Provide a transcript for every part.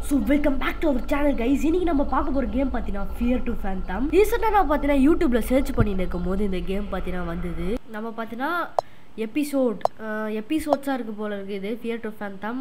So welcome back to our channel guys இன்னைக்கு நம்ம பார்க்க போகிற கேம் பார்த்தீங்கன்னா ஃபியர் டு ஃபேந்தம் ரீசெண்டாக நான் பார்த்தீங்கன்னா யூடியூப்ல சர்ச் பண்ணிட்டு இருக்கும் போது இந்த கேம் பார்த்தீங்கன்னா வந்தது நம்ம பார்த்தீங்கன்னா எபிசோட் எபிசோட்ஸாக இருக்கு போல இருக்குது இது ஃபியர் டு ஃபேந்தம்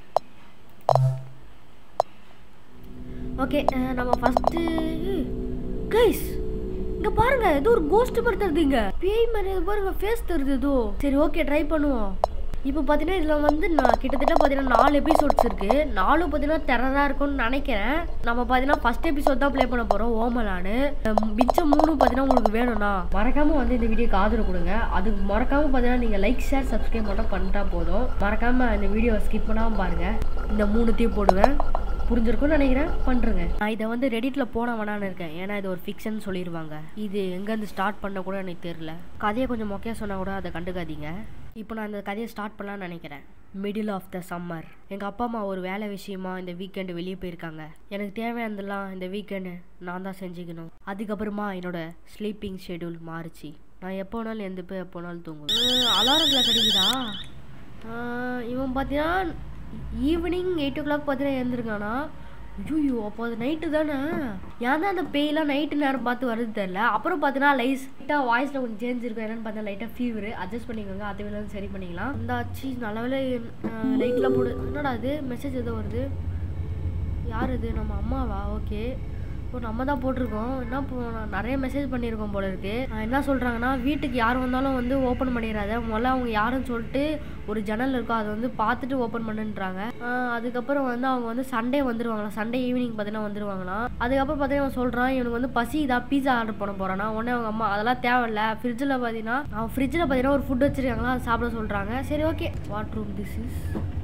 ஓகே நம்ம ஃபஸ்ட்டு கைஸ் இங்க பாருங்க ஏதோ ஒரு கோஸ்ட் மாதிரி தருதுங்க பேய் மாதிரி இது பாருங்க ஃபேஸ் தருது ஏதோ சரி ஓகே ட்ரை பண்ணுவோம் இப்போ பார்த்தீங்கன்னா இதில் வந்து நான் கிட்டத்தட்ட பார்த்தீங்கன்னா நாலு எபிசோட்ஸ் இருக்கு நாலும் பார்த்தீங்கன்னா டெரராக இருக்கும்னு நினைக்கிறேன் நம்ம பார்த்தீங்கன்னா ஃபர்ஸ்ட் எபிசோட் தான் ப்ளே பண்ண போகிறோம் ஓமலான்னு மிச்சம் மூணு பார்த்தீங்கன்னா உங்களுக்கு வேணும்னா மறக்காம வந்து இந்த வீடியோக்கு ஆதரவு கொடுங்க அதுக்கு மறக்காம பார்த்தீங்கன்னா நீங்கள் லைக் ஷேர் சப்ஸ்கிரைப் மட்டும் பண்ணிட்டா போதும் மறக்காம இந்த வீடியோவை ஸ்கிப் பண்ணாமல் பாருங்க இந்த மூணுத்தையும் போடுவேன் புரிஞ்சிருக்கும்னு நினைக்கிறேன் பண்ணுறேங்க நான் இதை வந்து ரெடிட்டில் போன வேணான்னு இருக்கேன் ஏன்னா இது ஒரு ஃபிக்ஷன் சொல்லிடுவாங்க இது எங்கேருந்து ஸ்டார்ட் பண்ண கூட எனக்கு தெரில கதையை கொஞ்சம் மொக்கையாக சொன்னால் கூட அதை கண்டுக்காதீங்க இப்போ நான் இந்த கதையை ஸ்டார்ட் பண்ணலாம்னு நினைக்கிறேன் மிடில் ஆஃப் த சம்மர் எங்கள் அப்பா அம்மா ஒரு வேலை விஷயமா இந்த வீக்கெண்டு வெளியே போயிருக்காங்க எனக்கு தேவையானதெல்லாம் இந்த வீக்கெண்டு நான் தான் செஞ்சுக்கணும் அதுக்கப்புறமா என்னோட ஸ்லீப்பிங் ஷெடியூல் மாறுச்சு நான் எப்போ வேணாலும் எந்த போய் எப்போ வேணாலும் தூங்குவேன் அலாரத்தில் கிடைக்குதா ஆஹ் இவன் பார்த்தீங்கன்னா ஈவினிங் எயிட் ஓ கிளாக் பார்த்தீங்கன்னா எழுந்திருக்கானா ஐயோ அப்போ அது நைட்டு தானே ஏன் தான் அந்த பேயெல்லாம் நைட்டு நேரம் பார்த்து வருது தெரில அப்புறம் பார்த்தீங்கன்னா லைட்டாக வாய்ஸில் கொஞ்சம் சேஞ்ச் இருக்கும் என்னன்னு பார்த்தா லைட்டாக ஃபீவர் அட்ஜஸ்ட் பண்ணிக்கோங்க அதை வேலை சரி பண்ணிக்கலாம் அந்த ஆச்சு நல்ல வேலை லைட்டில் போடு என்னடா இது மெசேஜ் எதோ வருது யார் இது நம்ம அம்மாவா ஓகே இப்போ நம்ம தான் போட்டிருக்கோம் என்ன இப்போ நான் நிறைய மெசேஜ் பண்ணியிருக்கோம் போல இருக்கு ஆஹ் என்ன சொல்கிறாங்கன்னா வீட்டுக்கு யார் வந்தாலும் வந்து ஓப்பன் பண்ணிடாத முதல்ல அவங்க யாருன்னு சொல்லிட்டு ஒரு ஜன்னல் இருக்கும் அதை வந்து பார்த்துட்டு ஓப்பன் பண்ணுன்றாங்க ஆஹ் அதுக்கப்புறம் வந்து அவங்க வந்து சண்டே வந்துருவாங்களா சண்டே ஈவினிங் பார்த்தீங்கன்னா வந்துருவாங்களாம் அதுக்கப்புறம் பார்த்தீங்கன்னா அவன் சொல்கிறான் இவனுக்கு வந்து பசி இதா பீஸா ஆர்டர் பண்ண போகிறானா உடனே அவங்க அம்மா அதெல்லாம் தேவையில்ல ஃப்ரிட்ஜில் பார்த்தீங்கன்னா அவன் ஃப்ரிட்ஜில் பார்த்தீங்கன்னா ஒரு ஃபுட் வச்சிருக்காங்களா அதை சாப்பிட சொல்கிறாங்க சரி okay what room this is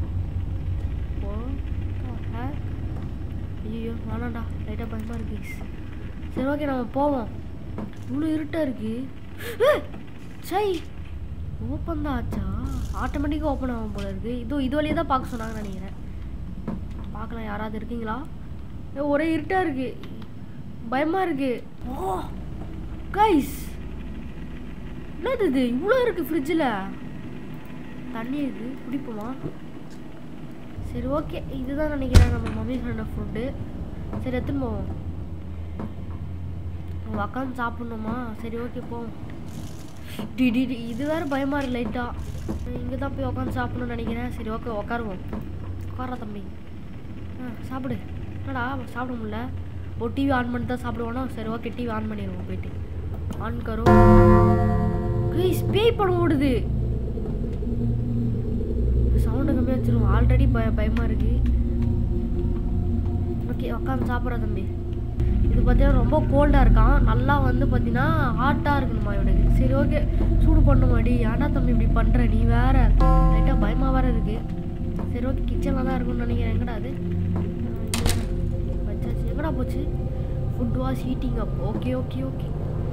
ஐயோ வேணாண்டா லைட்டாக பயமாக இருக்கு சரி ஓகே நம்ம போவோம் இவ்வளோ இருட்டாக இருக்கு ஏய், சை ஓப்பன் தான் ஆச்சா ஆட்டோமேட்டிக்காக ஓப்பன் ஆகும் போல இருக்கு இதோ இது வழியே தான் பார்க்க சொன்னாங்கன்னு நினைக்கிறேன் பார்க்கலாம் யாராவது இருக்கீங்களா ஏய், ஒரே இருட்டாக இருக்கு பயமாக இருக்கு ஓ கைஸ் என்னது இது இவ்வளோ இருக்கு ஃப்ரிட்ஜில் தண்ணி இருக்கு குடிப்போமா சரி ஓகே இதுதான் நினைக்கிறேன் நம்ம மம்மி சொன்ன ஃபுட்டு சரி எடுத்துன்னு போவோம் நம்ம உக்காந்து சாப்பிட்ணுமா சரி ஓகே போவோம் டி டி டி, இது வேறு பயமாக இருக்கு லைட்டாக இங்கே தான் போய் உட்காந்து சாப்பிடணும்னு நினைக்கிறேன் சரி ஓகே உட்காருவோம் உட்காரா தம்பி ஆ சாப்பிடு என்னடா சாப்பிட முடியல ஓ டிவி ஆன் பண்ணி தான் சாப்பிடுவானோ சரி ஓகே டிவி ஆன் பண்ணிடுவோம் போயிட்டு ஆன் கரோ கைஸ் பேய் படம் ஓடுது சவுண்டு கம்மியாக வச்சிருவோம் ஆல்ரெடி பய பயமாக இருக்கு ஓகே உட்காந்து சாப்பிட்ற தம்பி இது பார்த்தீங்கன்னா ரொம்ப கோல்டாக இருக்கான் நல்லா வந்து பார்த்தீங்கன்னா ஹாட்டாக இருக்கணுமா இவனுக்கு சரி ஓகே சூடு பண்ணுமாடி ஏன்டா தம்பி இப்படி பண்ணுற நீ வேற லைட்டாக பயமாக வேற இருக்கு சரி ஓகே கிச்சனில் தான் இருக்கும்னு நினைக்கிறேன் எங்கடா அது ஆ, வச்சாச்சு எங்கடா போச்சு food was heating up okay okay okay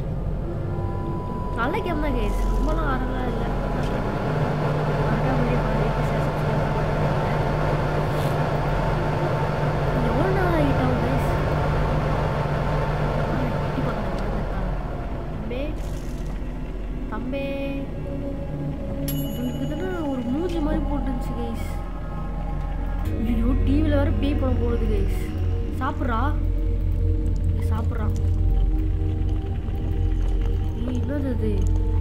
நல்ல கேம் தான் கேஸ் ரொம்பலாம் ஆரலாம் இல்லை மறக்காம video பாருங்க, like, share, subscribe பண்ணுங்க. எவ்வளோ நேரம் ஆகிட்டோம் guys? எட்டி பார்க்கணும், உட்கார்ந்திருக்காங்க. தம்பி தம்பி இவனுக்கு தானே ஒரு மூஞ்சி மாதிரி போட்டுருந்துச்சு கைஸ் ஐயோ டிவியில் வேற பே பண்ண போடுது கைஸ் சாப்பிட்றா சாப்பிட்றான் ஏய், என்னது அது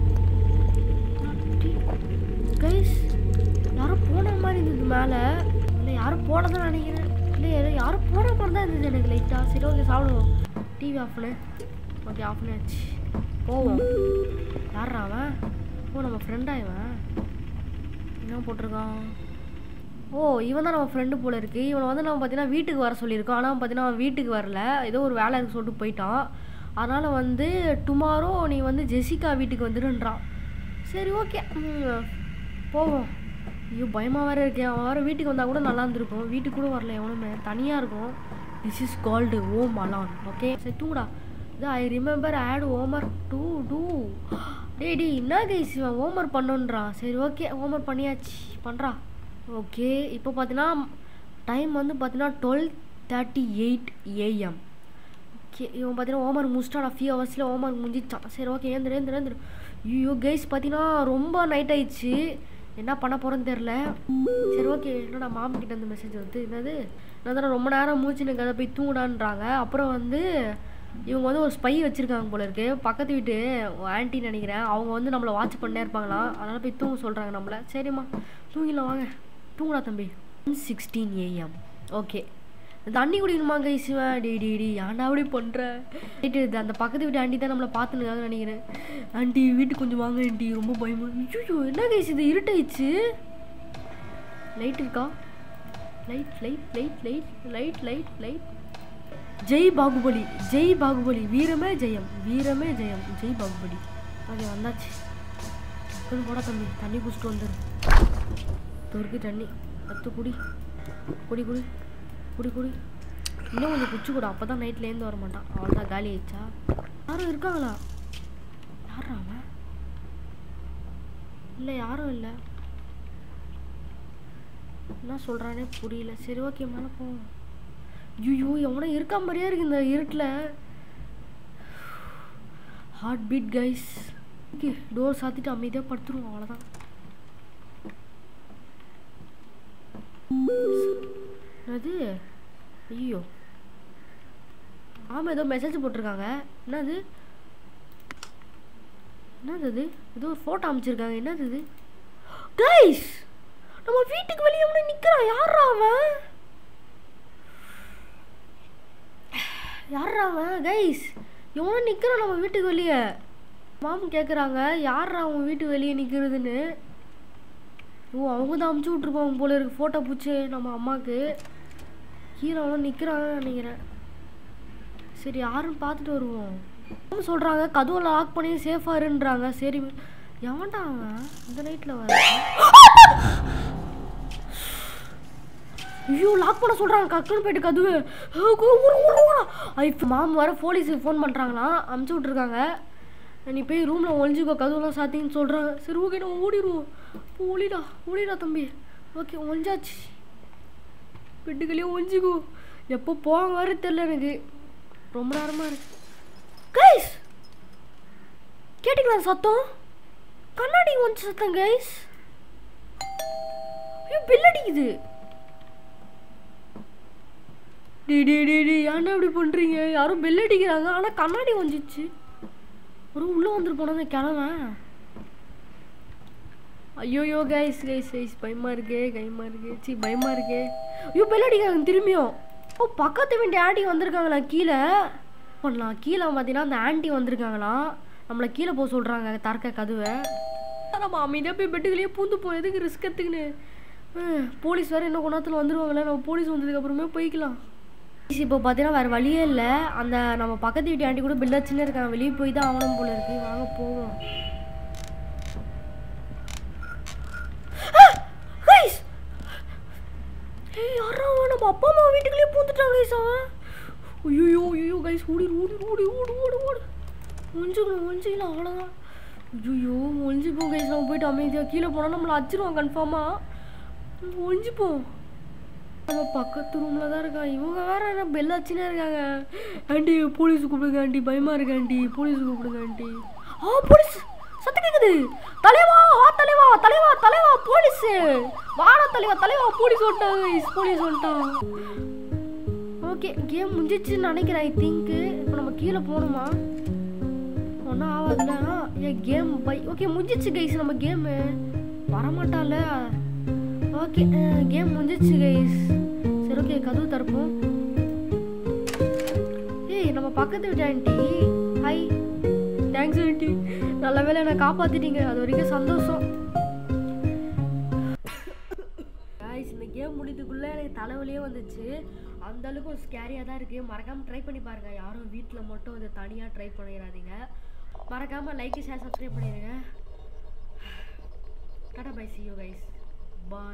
கைஸ் யாரோ போன மாதிரி இருந்தது மேலே இல்லை யாரும் போனதான் நினைக்கிறேன் இல்லை யாரோ யாரும் போன மாதிரி தான் இருந்தது எனக்கு லைட்டாக சரி ஓகே சாப்பிடுவோம் டிவி ஆஃப் பண்ணு ஓகே ஆஃப் பண்ணியாச்சு போவோம் யாரா அவன் ஓ நம்ம ஃப்ரெண்டா இவன் என்ன போட்டிருக்கான் ஓ இவன் தான் நம்ம ஃப்ரெண்டு போல இருக்கு இவனை வந்து நம்ம பார்த்தீங்கன்னா வீட்டுக்கு வர சொல்லியிருக்கோம் ஆனால் பார்த்தீங்கன்னா அவன் வீட்டுக்கு வரல ஏதோ ஒரு வேலை இருக்கு சொல்லிட்டு போயிட்டான் அதனால் வந்து டுமாரோ நீ வந்து ஜெசிகா வீட்டுக்கு வந்துடுன்றான் சரி ஓகே போவோம் ஐயோ பயமாக வேற இருக்கேன் அவன் வேறு வீட்டுக்கு வந்தால் கூட நல்லா இருந்திருக்கும் வீட்டுக்கு கூட வரல எவனுமே தனியாக இருக்கும் this is called home alone okay சரி தூங்குடா இது ஐ ரிமெம்பர் ஆட் ஓமர் டூ டூ டேய் டேய் என்ன கைஸ் இவன் ஹோம்ஒர்க் பண்ணுன்றான் சரி ஓகே ஹோம்ஒர்க் பண்ணியாச்சு பண்ணுறா ஓகே இப்போ பார்த்தீங்கன்னா டைம் வந்து பார்த்தீங்கன்னா twelve thirty eight AM okay இவன் பார்த்தீங்கன்னா ஹோம்ஒர்க் முடிச்சிட்டான் ஃபியூ ஹவர்ஸில் ஹோம்ஒர்க் முடிஞ்சிச்சான் சரி ஓகே ஏந்திரு ஏந்திரு ஏந்திரு ஐயோ கைஸ் பார்த்தீங்கன்னா ரொம்ப நைட் ஆயிடுச்சு என்ன பண்ண போகிறேன்னு தெரில சரி ஓகே என்னடா மாமா கிட்ட இருந்து மெசேஜ் வந்து என்னது நான் தானே ரொம்ப நேரம் மூச்சு எனக்கு அதை போய் தூங்குடான்றாங்க அப்புறம் வந்து இவங்க வந்து ஒரு ஸ்பை வச்சுருக்காங்க போல இருக்கு பக்கத்து வீட்டு ஆன்ட்டி நினைக்கிறேன் அவங்க வந்து நம்மளை வாட்ச் பண்ணே இருப்பாங்களாம் அதனால் போய் தூங்க சொல்கிறாங்க நம்மளை சரிம்மா தூங்கிடலாம் வாங்க தூங்குடா தம்பி சிக்ஸ்டீன் ஏஎம் ஓகே தண்ணி குடிக்கணுமா கைசுவேன் டி டி டி ஏன்டா அப்படி பண்ணுற ரைட்டு இது அந்த பக்கத்து வீட்டு ஆண்டி தான் நம்மளை பார்த்துனுக்காக நினைக்கிறேன் ஆண்டி வீட்டுக்கு கொஞ்சம் வாங்க ஆண்டி ரொம்ப பயமா ஐயோ என்ன கைஸ் இது இருட்டாயிடுச்சு லைட் இருக்கா light light light light light light light ஜெய் பாகுபலி ஜெய் பாகுபலி வீரமே ஜெயம் வீரமே ஜெயம் ஜெய் பாகுபலி ஓகே வந்தாச்சு டக்குனு போடா தம்பி தண்ணி குடிச்சிட்டு வந்துடு தொருக்கு தண்ணி பத்து குடி குடி குடி குடி குடி இன்னும் கொஞ்சம் குச்சி கூட அப்போ தான் நைட்லேருந்து வர மாட்டான் அவ்வளோதான் காலி ஆயிடுச்சா யாரும் இருக்காங்களா யாரா அவன் இல்லை யாரும் இல்லை என்ன சொல்கிறானே புரியல சரி ஓகே மேலே போவோம் ஐயோ எவனோ இருக்கா மாதிரியே இருக்கு இந்த இருட்டில் heart beat guys okay door சாத்திட்டு அமைதியாக படுத்துருவோம் அவ்வளோதான் அது ஐயோ ஆமாம் ஏதோ மெசேஜ் போட்டிருக்காங்க என்னது என்னது இது ஏதோ ஒரு ஃபோட்டோ அமைச்சிருக்காங்க என்னது இது கைஸ் நம்ம வீட்டுக்கு வெளியே அவனை நிற்கிறான் யாரா அவன் யாரா அவன் கைஸ் எவனோ நிற்கிறான் நம்ம வீட்டுக்கு வெளியே மாமு கேட்குறாங்க யாரா அவன் வீட்டுக்கு வெளியே நிற்கிறதுன்னு ஓ அவங்க தான் அமுச்சு விட்ருப்பாங்க போல இருக்கு ஃபோட்டோ பிடிச்சி நம்ம அம்மாவுக்கு கீழே அவன் நிற்கிறான்னு நினைக்கிறேன் சரி யாருன்னு பார்த்துட்டு வருவோம் அவங்க சொல்கிறாங்க கதவை லாக் பண்ணி சேஃபாக இருன்றாங்க சரி எவன்டா அவன் இந்த நைட்டில் வர ஐயோ லாக் பண்ண சொல்கிறாங்க கக்குன்னு போயிட்டு கதவு ஐ மாம் வர போலீஸுக்கு ஃபோன் பண்ணுறாங்களாம் அமுச்சு விட்ருக்காங்க நீ போய் ரூமில் ஒழிஞ்சிக்கோ கதவுலாம் சாத்தின்னு சொல்கிறாங்க சரி ஓகே நம்ம ஓடிடுவோம் போ, ஒளிடா ஒளிடா தம்பி ஓகே ஒழிஞ்சாச்சு பெட்டுக்குள்ளேயே ஒழிஞ்சிக்கோ எப்போ போவாங்க வர தெரில எனக்கு ரொம்ப நேரமாக இருக்கு கைஸ் கேட்டிங்களா சத்தம் கண்ணாடி ஒன்று சத்தம் கைஸ் ஐயோ பில் அடிக்குது டி டி டி டி ஏன்டா இப்படி பண்ணுறீங்க யாரும் பெல் அடிக்கிறாங்க ஆனால் கண்ணாடி வந்துச்சு ஒரு உள்ளே வந்துட்டு போனது கிழவன் ஐயோயோ கைஸ் கைஸ் கைஸ் பயமா இருக்கே கைமா இருக்கே சி பயமா இருக்கே ஐயோ பெல் அடிக்கிறாங்க திரும்பியும் ஓ பக்கத்து வீட்டு ஆண்டி வந்திருக்காங்களா கீழே பண்ணலாம் கீழே பார்த்தீங்கன்னா அந்த ஆண்டி வந்திருக்காங்களாம் நம்மளை கீழே போக சொல்கிறாங்க தரக்க கதவை நம்ம அமைதியாக போய் பெட்டுக்குள்ளேயே பூந்து போ எதுக்கு ரிஸ்க் எடுத்துக்கின்னு ஹம், போலீஸ் வேறு இன்னும் கொண்டாத்துல வந்துருவாங்களே நம்ம போலீஸ் வந்ததுக்கு அப்புறமே போய்க்கலாம் இப்போ பார்த்தீங்கன்னா வேறு வழியே இல்லை அந்த நம்ம பக்கத்து வீட்டு ஆண்டி கூட பில்லா சின்ன இருக்காங்க வெளியே போய் தான் ஆகணும் போல இருக்கு வாங்க போவோம் கைஸ் ஏய் யாரா அவன் நம்ம அப்பா அம்மா வீட்டுக்குள்ளேயே பூந்துட்டான் கைஸ் அவன் ஐயோ ஐயோ கைஸ் ஓடி ஓடி ஓடி ஓடி ஓடி ஓடி ஒழிஞ்சுக்கணும் ஒழிஞ்சிக்கலாம் அவ்வளோதான் ஐயோ ஒழிஞ்சுப்போம் கைஸ் நம்ம போயிட்டு அமைதியாக கீழே போனால் நம்மளை அடிச்சிருவான் கன்ஃபார்மாக ஒழிஞ்சுப்போம் நம்ம பக்கத்து ரூமில் தான் இருக்கான் இவங்க வேற என்ன பெல் அடிச்சுனே இருக்காங்க ஆண்டி போலீஸ் கூப்பிடுங்க ஆண்டி பயமா இருக்கு ஆண்டி போலீஸ் கூப்பிடுங்க ஆண்டி ஆ போலீஸ் சத்தம் கேக்குது தலைவா வா தலைவா தலைவா தலைவா போலீஸ் வாடா தலைவா தலைவா போலீஸ் வந்துட்டாங்க போலீஸ் வந்துட்டான் ஓகே கேம் முடிஞ்சிச்சுன்னு நினைக்கிறேன் ஐ திங்க் இப்போ நம்ம கீழே போகணுமா ஒன்றும் ஆகாதுல ஏ கேம் பை ஓகே முடிஞ்சிச்சு கைஸ் நம்ம கேமு வரமாட்டால ஓகே கேம் முடிஞ்சிச்சு கைஸ் சரி ஓகே கதவு திறப்போம் ஏய் நம்ம பக்கத்து வீட்டு ஆண்டி ஹாய் தேங்க்ஸ் ஆண்டி நல்ல வேளை என்னை காப்பாத்திட்டீங்க அது வரைக்கும் சந்தோஷம் Guys, இந்த கேம் முடிதுக்குள்ளே எனக்கு தலைவலியே வந்துச்சு அந்த அளவுக்கு ஒரு ஸ்கேரியாக தான் இருக்குது மறக்காமல் ட்ரை பண்ணி பாருங்கள் யாரும் வீட்டில் மட்டும் இதை தனியாக ட்ரை பண்ணிடாதீங்க மறக்காமல் லைக் ஷேர் சப்ஸ்கிரைப் பண்ணிடுங்க டாடா bye see you guys bye